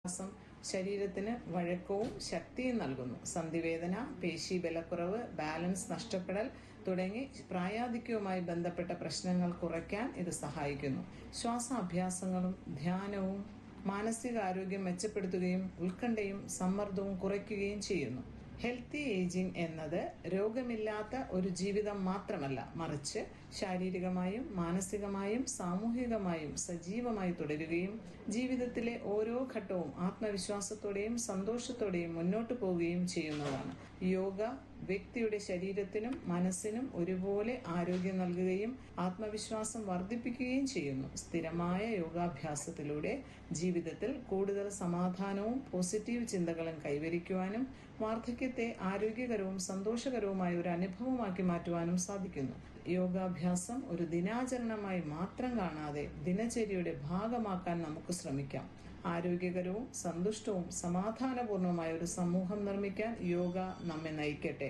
ശ്വാസം ശരീരത്തിന് വഴക്കവും ശക്തിയും നൽകുന്നു സന്ധിവേദന പേശി ബലക്കുറവ് ബാലൻസ് നഷ്ടപ്പെടൽ തുടങ്ങി പ്രായാധിക്യവുമായി ബന്ധപ്പെട്ട പ്രശ്നങ്ങൾ കുറയ്ക്കാൻ ഇത് സഹായിക്കുന്നു ശ്വാസാഭ്യാസങ്ങളും ധ്യാനവും മാനസികാരോഗ്യം മെച്ചപ്പെടുത്തുകയും ഉത്കണ്ഠയും സമ്മർദ്ദവും കുറയ്ക്കുകയും ചെയ്യുന്നു ഹെൽത്തി ഏജിംഗ് എന്നത് രോഗമില്ലാത്ത ഒരു ജീവിതം മാത്രമല്ല മറിച്ച് ശാരീരികമായും മാനസികമായും സാമൂഹികമായും സജീവമായി തുടരുകയും ജീവിതത്തിലെ ഓരോ ഘട്ടവും ആത്മവിശ്വാസത്തോടെയും സന്തോഷത്തോടെയും മുന്നോട്ടു പോവുകയും ചെയ്യുന്നതാണ് യോഗ വ്യക്തിയുടെ ശരീരത്തിനും മനസ്സിനും ഒരുപോലെ ആരോഗ്യം നൽകുകയും ആത്മവിശ്വാസം വർദ്ധിപ്പിക്കുകയും ചെയ്യുന്നു സ്ഥിരമായ യോഗാഭ്യാസത്തിലൂടെ ജീവിതത്തിൽ കൂടുതൽ സമാധാനവും പോസിറ്റീവ് ചിന്തകളും കൈവരിക്കുവാനും വാർദ്ധക്യത്തെ ആരോഗ്യകരവും സന്തോഷകരവുമായ ഒരു അനുഭവമാക്കി മാറ്റുവാനും സാധിക്കുന്നു യോഗാഭ്യാസം ഒരു ദിനാചരണമായി മാത്രം കാണാതെ ദിനചര്യയുടെ ഭാഗമാക്കാൻ നമുക്ക് ശ്രമിക്കാം ആരോഗ്യകരവും സന്തുഷ്ടവും സമാധാനപൂർണവുമായ ഒരു സമൂഹം നിർമ്മിക്കാൻ യോഗ നമ്മെ നയിക്കട്ടെ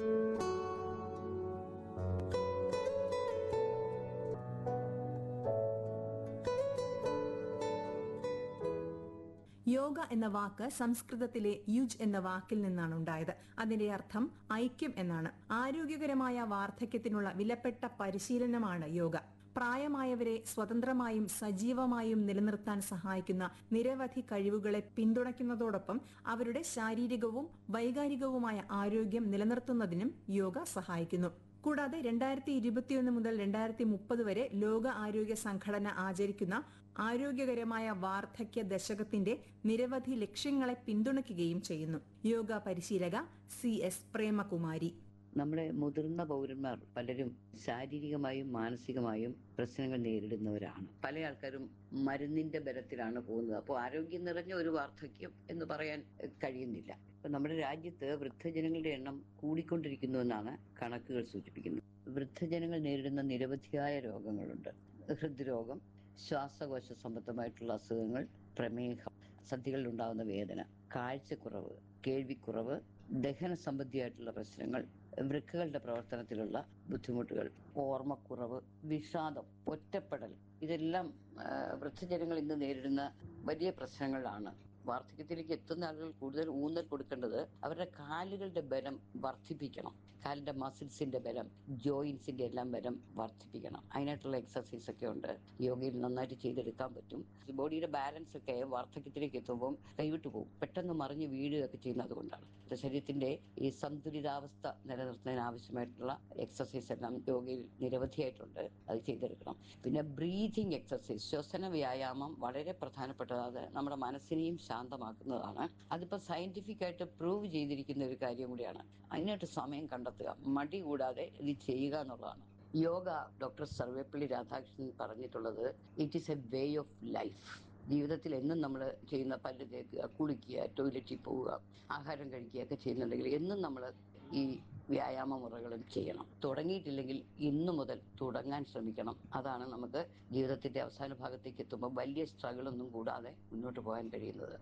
യോഗ എന്ന വാക്ക് സംസ്കൃതത്തിലെ യുജ് എന്ന വാക്കിൽ നിന്നാണ് ഉണ്ടായത് അതിന്റെ അർത്ഥം ഐക്യം എന്നാണ് ആരോഗ്യകരമായ വാർദ്ധക്യത്തിനുള്ള വിലപ്പെട്ട പരിശീലനമാണ് യോഗ പ്രായമായവരെ സ്വതന്ത്രമായും സജീവമായും നിലനിർത്താൻ സഹായിക്കുന്ന നിരവധി കഴിവുകളെ പിന്തുണയ്ക്കുന്നതോടൊപ്പം അവരുടെ ശാരീരികവും വൈകാരികവുമായ ആരോഗ്യം നിലനിർത്തുന്നതിനും യോഗ സഹായിക്കുന്നു കൂടാതെ രണ്ടായിരത്തി ഇരുപത്തിയൊന്ന് മുതൽ രണ്ടായിരത്തി മുപ്പത് വരെ ലോക ആരോഗ്യ സംഘടന ആചരിക്കുന്ന ആരോഗ്യകരമായ വാർദ്ധക്യ ദശകത്തിന്റെ നിരവധി ലക്ഷ്യങ്ങളെ പിന്തുണയ്ക്കുകയും ചെയ്യുന്നു യോഗ പരിശീലക സി എസ് പ്രേമകുമാരി നമ്മുടെ മുതിർന്ന പൗരന്മാർ പലരും ശാരീരികമായും മാനസികമായും പ്രശ്നങ്ങൾ നേരിടുന്നവരാണ് പല ആൾക്കാരും മരുന്നിന്റെ ബലത്തിലാണ് പോകുന്നത് അപ്പോൾ ആരോഗ്യം നിറഞ്ഞ ഒരു വാർദ്ധക്യം എന്ന് പറയാൻ കഴിയുന്നില്ല ഇപ്പൊ നമ്മുടെ രാജ്യത്ത് വൃദ്ധജനങ്ങളുടെ എണ്ണം കൂടിക്കൊണ്ടിരിക്കുന്നു എന്നാണ് കണക്കുകൾ സൂചിപ്പിക്കുന്നത് വൃദ്ധജനങ്ങൾ നേരിടുന്ന നിരവധിയായ രോഗങ്ങളുണ്ട് ഹൃദ്രോഗം ശ്വാസകോശ സംബന്ധമായിട്ടുള്ള അസുഖങ്ങൾ പ്രമേഹം സന്ധികളിൽ ഉണ്ടാകുന്ന വേദന കാഴ്ചക്കുറവ് കേൾവിക്കുറവ് ദഹന സംബന്ധിയായിട്ടുള്ള പ്രശ്നങ്ങൾ വൃക്കകളുടെ പ്രവർത്തനത്തിലുള്ള ബുദ്ധിമുട്ടുകൾ ഓർമ്മക്കുറവ് വിഷാദം ഒറ്റപ്പെടൽ ഇതെല്ലാം വൃദ്ധജനങ്ങൾ ഇന്ന് നേരിടുന്ന വലിയ പ്രശ്നങ്ങളാണ് വാർദ്ധക്യത്തിലേക്ക് എത്തുന്ന ആളുകൾ കൂടുതൽ ഊന്നൽ കൊടുക്കേണ്ടത് അവരുടെ കാലുകളുടെ ബലം വർദ്ധിപ്പിക്കണം കാലിന്റെ മസിൽസിന്റെ ബലം ജോയിൻസിന്റെ എല്ലാം ബലം വർദ്ധിപ്പിക്കണം അതിനായിട്ടുള്ള എക്സസൈസ് ഒക്കെ ഉണ്ട് യോഗയിൽ നന്നായിട്ട് ചെയ്തെടുക്കാൻ പറ്റും ബോഡിയുടെ ബാലൻസ് ഒക്കെ വാർദ്ധക്യത്തിലേക്ക് എത്തുമ്പോൾ കൈവിട്ടു പോകും പെട്ടെന്ന് മറിഞ്ഞ് വീഴുകയൊക്കെ ചെയ്യുന്നത് കൊണ്ടാണ് ശരീരത്തിന്റെ ഈ സന്തുലിതാവസ്ഥ നിലനിർത്തുന്നതിന് ആവശ്യമായിട്ടുള്ള എക്സസൈസ് എല്ലാം യോഗയിൽ നിരവധിയായിട്ടുണ്ട് അത് ചെയ്തെടുക്കണം പിന്നെ ബ്രീതിങ് എക്സസൈസ് ശ്വസന വ്യായാമം വളരെ പ്രധാനപ്പെട്ടതാണ് നമ്മുടെ മനസ്സിനെയും ശാന്തമാക്കുന്നതാണ് അതിപ്പോ സയന്റിഫിക് ആയിട്ട് പ്രൂവ് ചെയ്തിരിക്കുന്ന ഒരു കാര്യം കൂടിയാണ് അതിനായിട്ട് സമയം കണ്ടെത്തുക മടി കൂടാതെ ഇത് ചെയ്യുക എന്നുള്ളതാണ് യോഗ ഡോക്ടർ സർവേപ്പള്ളി രാധാകൃഷ്ണൻ പറഞ്ഞിട്ടുള്ളത് it is a way of life ജീവിതത്തിൽ എന്നും നമ്മൾ ചെയ്യുന്ന പല്ല് തേക്കുക കുളിക്കുക ടോയ്ലറ്റിൽ പോവുക ആഹാരം കഴിക്കുക ഒക്കെ ചെയ്യുന്നുണ്ടെങ്കിൽ എന്നും നമ്മൾ ഈ വ്യായാമ മുറകളും ചെയ്യണം തുടങ്ങിയിട്ടില്ലെങ്കിൽ ഇന്നു മുതൽ തുടങ്ങാൻ ശ്രമിക്കണം അതാണ് നമുക്ക് ജീവിതത്തിന്റെ അവസാന ഭാഗത്തേക്ക് എത്തുമ്പോൾ വലിയ സ്ട്രഗിളൊന്നും കൂടാതെ മുന്നോട്ട് പോകാൻ കഴിയുന്നത്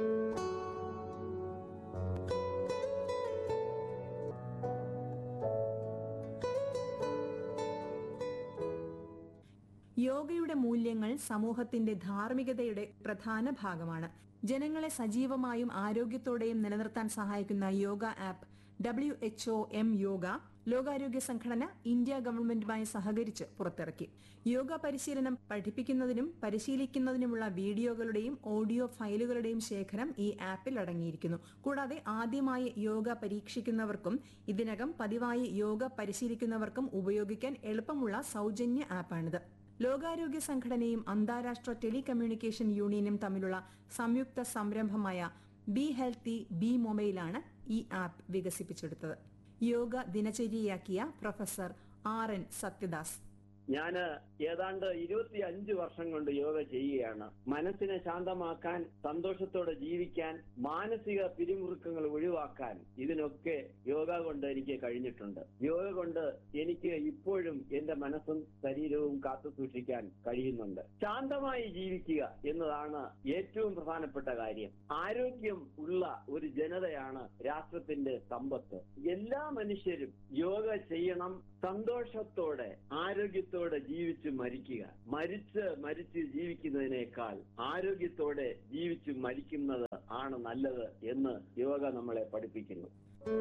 യോഗയുടെ മൂല്യങ്ങൾ സമൂഹത്തിന്റെ ധാർമ്മികതയുടെ പ്രധാന ഭാഗമാണ് ജനങ്ങളെ സജീവമായും ആരോഗ്യത്തോടെയും നിലനിർത്താൻ സഹായിക്കുന്ന yoga app W H O M yoga ലോകാരോഗ്യ സംഘടന ഇന്ത്യ ഗവൺമെന്റുമായി സഹകരിച്ച് പുറത്തിറക്കി യോഗ പരിശീലനം പഠിപ്പിക്കുന്നതിനും പരിശീലിക്കുന്നതിനുമുള്ള വീഡിയോകളുടെയും ഓഡിയോ ഫയലുകളുടെയും ശേഖരം ഈ ആപ്പിൽ അടങ്ങിയിരിക്കുന്നു കൂടാതെ ആദ്യമായി യോഗ പരീക്ഷിക്കുന്നവർക്കും ഇതിനകം പതിവായി യോഗ പരിശീലിക്കുന്നവർക്കും ഉപയോഗിക്കാൻ എളുപ്പമുള്ള സൗജന്യ ആപ്പാണിത് ലോകാരോഗ്യ സംഘടനയും അന്താരാഷ്ട്ര ടെലികമ്മ്യൂണിക്കേഷൻ യൂണിയനും തമ്മിലുള്ള സംയുക്ത സംരംഭമായ ബി ഹെൽത്തി ബി മൊബൈലാണ് ഈ ആപ്പ് വികസിപ്പിച്ചെടുത്തത് യോഗ ദിനചര്യയാക്കിയ പ്രൊഫസർ ആർ എൻ സത്യദാസ് ഞാന് ഏതാണ്ട് ഇരുപത്തി അഞ്ച് വർഷം കൊണ്ട് യോഗ ചെയ്യുകയാണ് മനസ്സിനെ ശാന്തമാക്കാൻ സന്തോഷത്തോടെ ജീവിക്കാൻ മാനസിക പിരിമുറുക്കങ്ങൾ ഒഴിവാക്കാൻ ഇതിനൊക്കെ യോഗ കൊണ്ട് എനിക്ക് കഴിഞ്ഞിട്ടുണ്ട് യോഗ കൊണ്ട് എനിക്ക് ഇപ്പോഴും എന്റെ മനസ്സും ശരീരവും കാത്തു സൂക്ഷിക്കാൻ കഴിയുന്നുണ്ട് ശാന്തമായി ജീവിക്കുക എന്നതാണ് ഏറ്റവും പ്രധാനപ്പെട്ട കാര്യം ആരോഗ്യം ഉള്ള ഒരു ജനതയാണ് രാഷ്ട്രത്തിന്റെ സമ്പത്ത് എല്ലാ മനുഷ്യരും യോഗ ചെയ്യണം സന്തോഷത്തോടെ ആരോഗ്യത്തോടെ ആരോഗ്യത്തോടെ ജീവിച്ച് മരിക്കുക മരിച്ച് മരിച്ച് ജീവിക്കുന്നതിനേക്കാൾ ആരോഗ്യത്തോടെ ജീവിച്ച് മരിക്കുന്നത് ആണ് നല്ലത് എന്ന് യോഗ നമ്മളെ പഠിപ്പിക്കുന്നു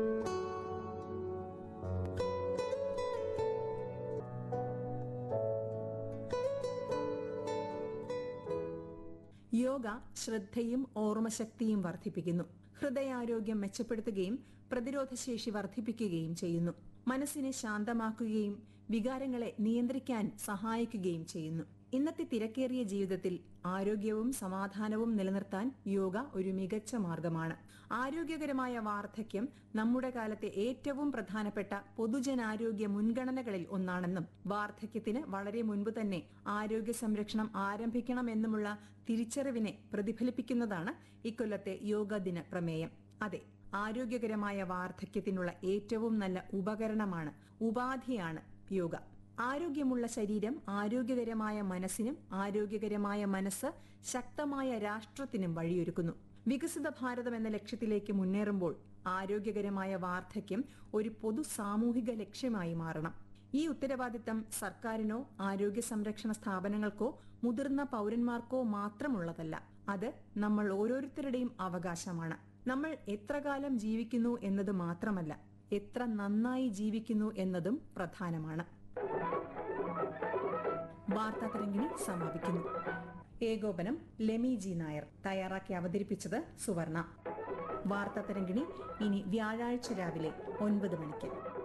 യോഗ ശ്രദ്ധയും ഓർമ്മശക്തിയും വർദ്ധിപ്പിക്കുന്നു ഹൃദയാരോഗ്യം മെച്ചപ്പെടുത്തുകയും പ്രതിരോധശേഷി വർദ്ധിപ്പിക്കുകയും ചെയ്യുന്നു മനസ്സിനെ ശാന്തമാക്കുകയും വികാരങ്ങളെ നിയന്ത്രിക്കാൻ സഹായിക്കുകയും ചെയ്യുന്നു ഇന്നത്തെ തിരക്കേറിയ ജീവിതത്തിൽ ആരോഗ്യവും സമാധാനവും നിലനിർത്താൻ യോഗ ഒരു മികച്ച മാർഗമാണ് ആരോഗ്യകരമായ വാർദ്ധക്യം നമ്മുടെ കാലത്തെ ഏറ്റവും പ്രധാനപ്പെട്ട പൊതുജനാരോഗ്യ മുൻഗണനകളിൽ ഒന്നാണെന്നും വാർദ്ധക്യത്തിന് വളരെ മുൻപ് തന്നെ ആരോഗ്യ സംരക്ഷണം ആരംഭിക്കണമെന്നുമുള്ള തിരിച്ചറിവിനെ പ്രതിഫലിപ്പിക്കുന്നതാണ് ഇക്കൊല്ലത്തെ യോഗ ദിന പ്രമേയം അതെ ആരോഗ്യകരമായ വാർദ്ധക്യത്തിനുള്ള ഏറ്റവും നല്ല ഉപകരണമാണ് ഉപാധിയാണ് യോഗ ആരോഗ്യമുള്ള ശരീരം ആരോഗ്യകരമായ മനസ്സിനും ആരോഗ്യകരമായ മനസ്സ് ശക്തമായ രാഷ്ട്രത്തിനും വഴിയൊരുക്കുന്നു വികസിത ഭാരതം എന്ന ലക്ഷ്യത്തിലേക്ക് മുന്നേറുമ്പോൾ ആരോഗ്യകരമായ വാർദ്ധക്യം ഒരു പൊതു സാമൂഹിക ലക്ഷ്യമായി മാറണം ഈ ഉത്തരവാദിത്തം സർക്കാരിനോ ആരോഗ്യ സംരക്ഷണ സ്ഥാപനങ്ങൾക്കോ മുതിർന്ന പൗരന്മാർക്കോ മാത്രമുള്ളതല്ല അത് നമ്മൾ ഓരോരുത്തരുടെയും അവകാശമാണ് നമ്മൾ എത്ര കാലം ജീവിക്കുന്നു എന്നത് മാത്രമല്ല എത്ര നന്നായി ജീവിക്കുന്നു എന്നതും പ്രധാനമാണ് വാർത്താ തരംഗിണി സമാപിക്കുന്നു ഏകോപനം ലെമി ജി നായർ തയ്യാറാക്കി അവതരിപ്പിച്ചത് സുവർണ വാർത്താ തരംഗിണി ഇനി വ്യാഴാഴ്ച രാവിലെ ഒൻപത് മണിക്ക്